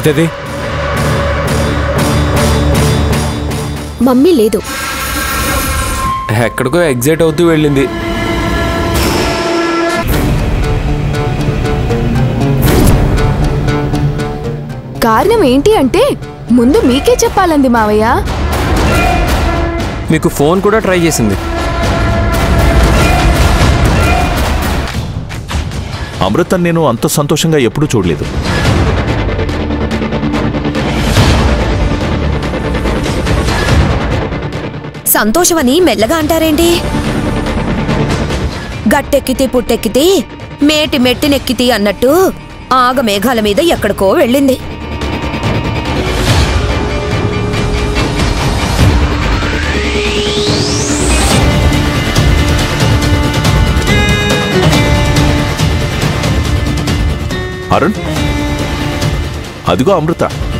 అమృతది mummy లేదు ఎక్కడికో excite అవుతూ వెళ్ళింది కారణం ఏంటి అంటే ముందు మీకే చెప్పాలంది మావయ్య మీకు ఫోన్ కూడా ట్రై చేసింది అమృతం నేను అంత సంతోషంగా ఎప్పుడూ చూడలేదు సంతోషమని మెల్లగా అంటారేంటి గట్టెక్కితే పుట్టెక్కితే మేటి మెట్టినెక్కితే అన్నట్టు ఆగమేఘాల మీద ఎక్కడికో వెళ్ళింది అరుణ్ అదిగో అమృత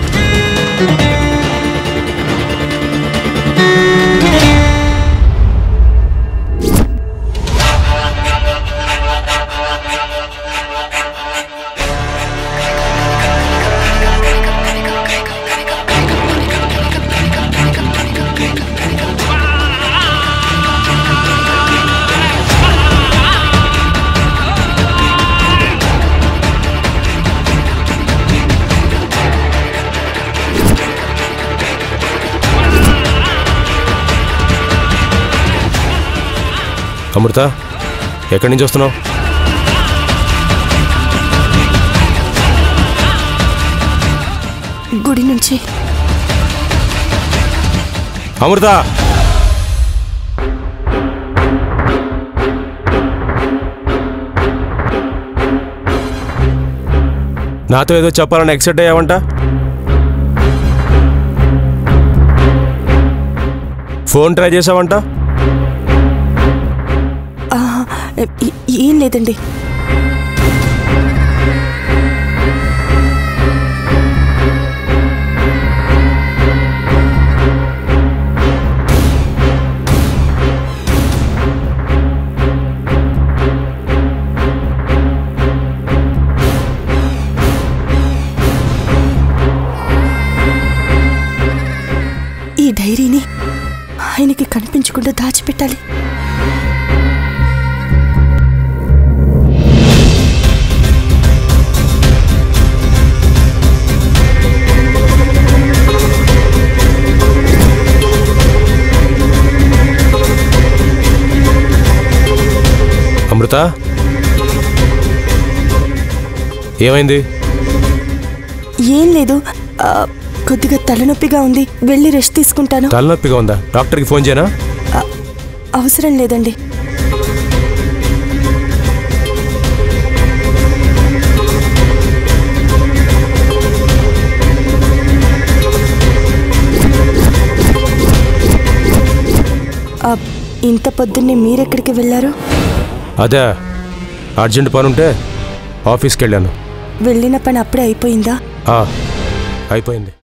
అమృత ఎక్కడి నుంచి వస్తున్నావు గుడి నుంచి అమృత నాతో ఏదో చెప్పాలని ఎక్సైట్ అయ్యావంట ఫోన్ ట్రై చేసావంట ఏ- ఏం లేదండి ఈ డైరీని ఆయనకి కనిపించకుండా దాచిపెట్టాలి అమృత ఏమైంది ఏం లేదు ఆ, కొద్దిగా తలనొప్పిగా ఉంది వెళ్ళి రెస్ట్ తీసుకుంటాను తలనొప్పిగా ఉందా డాక్టర్కి ఫోన్ చేయనా ఆ, అవసరం లేదండి ఆ, ఇంత పొద్దున్నే మీరెక్కడికి వెళ్ళారు అదే అర్జెంట్ పని ఉంటే ఆఫీస్కి వెళ్ళాను వెళ్ళిన పని అప్పుడే అయిపోయిందా ఆ, అయిపోయింది